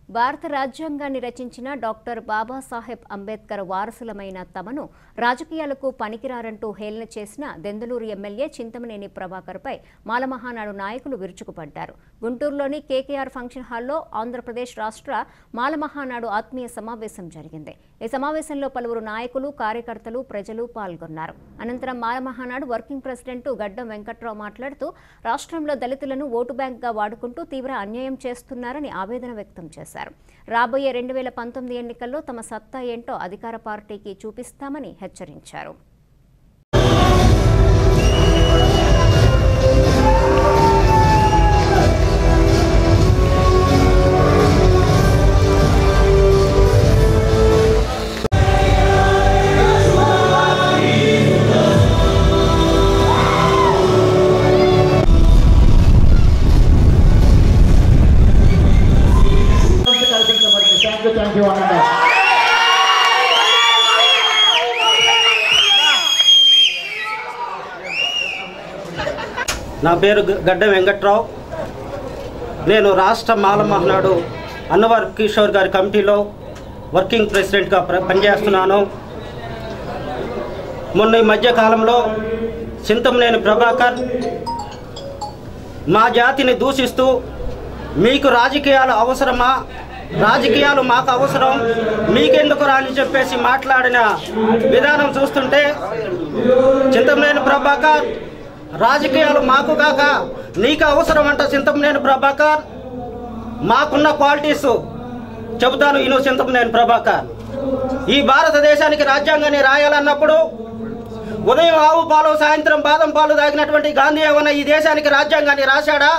భారత రాజ్యాంగాన్ని రచించిన డాక్టర్ బాబాసాహెబ్ అంబేద్కర్ వారసులమైన తమను రాజకీయాలకు పనికిరారంటూ హేళన చేసిన దెందులూరు ఎమ్మెల్యే చింతమనేని ప్రభాకర్పై మాలమహానాడు నాయకులు విరుచుకుపడ్డారు గుంటూరులోని కేకేఆర్ ఫంక్షన్ హాల్లో ఆంధ్రప్రదేశ్ రాష్ట్ర మాలమహానాడు ఆత్మీయ సమావేశం జరిగింది ఈ సమావేశంలో పలువురు నాయకులు కార్యకర్తలు ప్రజలు పాల్గొన్నారు అనంతరం మాలమహానాడు వర్కింగ్ ప్రెసిడెంట్ గడ్డం వెంకట్రావు మాట్లాడుతూ రాష్ట్రంలో దళితులను ఓటు బ్యాంక్గా వాడుకుంటూ తీవ్ర అన్యాయం చేస్తున్నారని ఆవేదన వ్యక్తం చేశారు రాబోయే రెండు వేల పంతొమ్మిది ఎన్నికల్లో తమ సత్తా ఏంటో అధికార పార్టీకి చూపిస్తామని హెచ్చరించారు కల్పించబడింది థ్యాంక్ యూ థ్యాంక్ యూ అనండి నా పేరు గ- గడ్డ వెంకట్రావు నేను రాష్ట్ర మాల మహనాడు అన్నవర్ కిషోర్ గారి కమిటీలో వర్కింగ్ ప్రెసిడెంట్గా ప్ర- పనిచేస్తున్నాను మొన్న ఈ మధ్య కాలంలో చింతమనేని ప్రభాకర్ మా జాతిని దూషిస్తూ మీకు రాజకీయాలు అవసరమా రాజకీయాలు మాకు అవసరం మీకెందుకు రా అని చెప్పేసి మాట్లాడిన విధానం చూస్తుంటే చింతమనేని ప్రభాకర్ రాజకీయాలు మాకు కాక నీకు అవసరం అంట చింతమనేని ప్రభాకర్ మాకున్న క్వాలిటీస్ చెబుతాను ఇను చింతమనేని ప్రభాకర్ ఈ భారతదేశానికి రాజ్యాంగాన్ని రాయాలన్నప్పుడు ఉదయం ఆవు పాలు సాయంత్రం బాదం పాలు తాగినటువంటి గాంధీ ఏమన్నా ఈ దేశానికి రాజ్యాంగాన్ని రాశాడా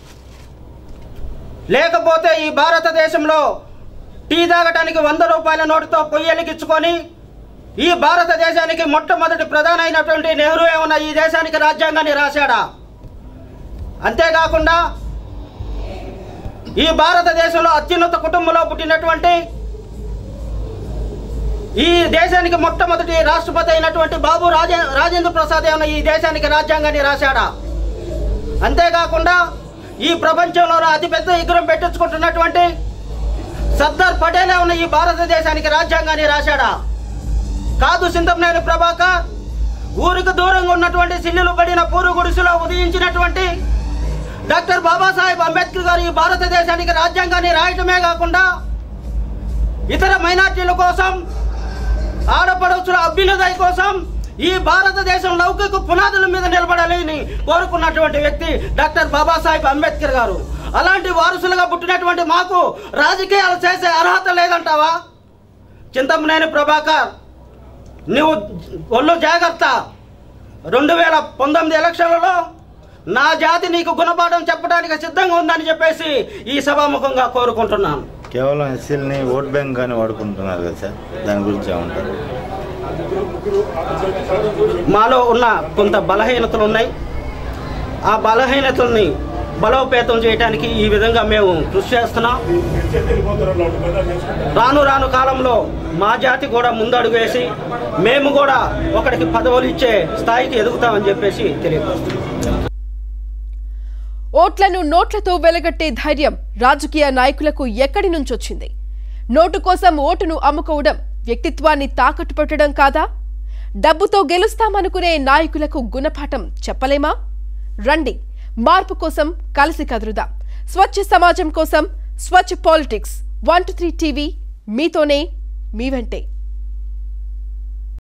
లేకపోతే ఈ భారతదేశంలో టీ తాగటానికి వంద రూపాయల నోటుతో పొయ్యి వెలిగించుకొని ఈ భారతదేశానికి మొట్టమొదటి ప్రధాన అయినటువంటి నెహ్రూ ఏమన్నా ఈ దేశానికి రాజ్యాంగాన్ని రాశాడా అంతేకాకుండా ఈ భారతదేశంలో అత్యున్నత కుటుంబంలో పుట్టినటువంటి ఈ దేశానికి మొట్టమొదటి రాష్ట్రపతి అయినటువంటి బాబు రాజే రాజేంద్ర ప్రసాద్ ఏమన్నా ఈ దేశానికి రాజ్యాంగాన్ని రాశాడా అంతేకాకుండా ఈ ప్రపంచంలో అతిపెద్ద విగ్రహం పెట్టించుకుంటున్నటువంటి సర్దార్ పటేల్ ఉన్న ఈ భారతదేశానికి రాజ్యాంగాన్ని రాశాడా కాదు సింతమనేని ప్రభాకర్ ఊరికి దూరంగా ఉన్నటువంటి సిల్లులు పడిన పూరు గుడిసెలో ఉదయించినటువంటి డాక్టర్ బాబాసాహెబ్ అంబేద్కర్ గారు ఈ భారతదేశానికి రాజ్యాంగాన్ని రాయటమే కాకుండా ఇతర మైనార్టీల కోసం ఆడపడవచ్చుల అభ్యున్నదయ కోసం ఈ భారతదేశం లౌకిక పునాదుల మీద నిలబడాలని కోరుకున్నటువంటి వ్యక్తి డాక్టర్ బాబాసాహెబ్ అంబేద్కర్ గారు అలాంటి వారసులుగా పుట్టినటువంటి మాకు రాజకీయాలు చేసే అర్హత లేదంటావా చింతమనేని ప్రభాకర్ నువ్వు ఒళ్ళు జాగ్రత్త రెండు వేల పంతొమ్మిది ఎలక్షన్లలో నా జాతి నీకు గుణపాఠం చెప్పడానికి సిద్ధంగా ఉందని చెప్పేసి ఈ సభాముఖంగా కోరుకుంటున్నాను కేవలం ఎస్సీలని ఓట్ బ్యాంక్ కానీ వాడుకుంటున్నారు కదా సార్ దాని గురించి ఏమంటారు మాలో ఉన్న కొంత బలహీనతలు ఉన్నాయి ఆ బలహీనతల్ని బలోపేతం చేయడానికి ఈ విధంగా మేము కృషి చేస్తున్నాం రాను రాను కాలంలో మా జాతి కూడా ముందడుగు వేసి మేము కూడా ఒకడికి పదవులు ఇచ్చే స్థాయికి ఎదుగుతామని చెప్పేసి తెలియపరుస్తున్నాం ఓట్లను నోట్లతో వెలగట్టే ధైర్యం రాజకీయ నాయకులకు ఎక్కడి నుంచొచ్చింది నోటు కోసం ఓటును అమ్ముకోవడం వ్యక్తిత్వాన్ని తాకట్టు పెట్టడం కాదా డబ్బుతో గెలుస్తామనుకునే నాయకులకు గుణపాఠం చెప్పలేమా రండి మార్పు కోసం కలిసి కదురుదాం స్వచ్ఛ సమాజం కోసం స్వచ్ఛ politics one two three TV మీతోనే మీ వెంటే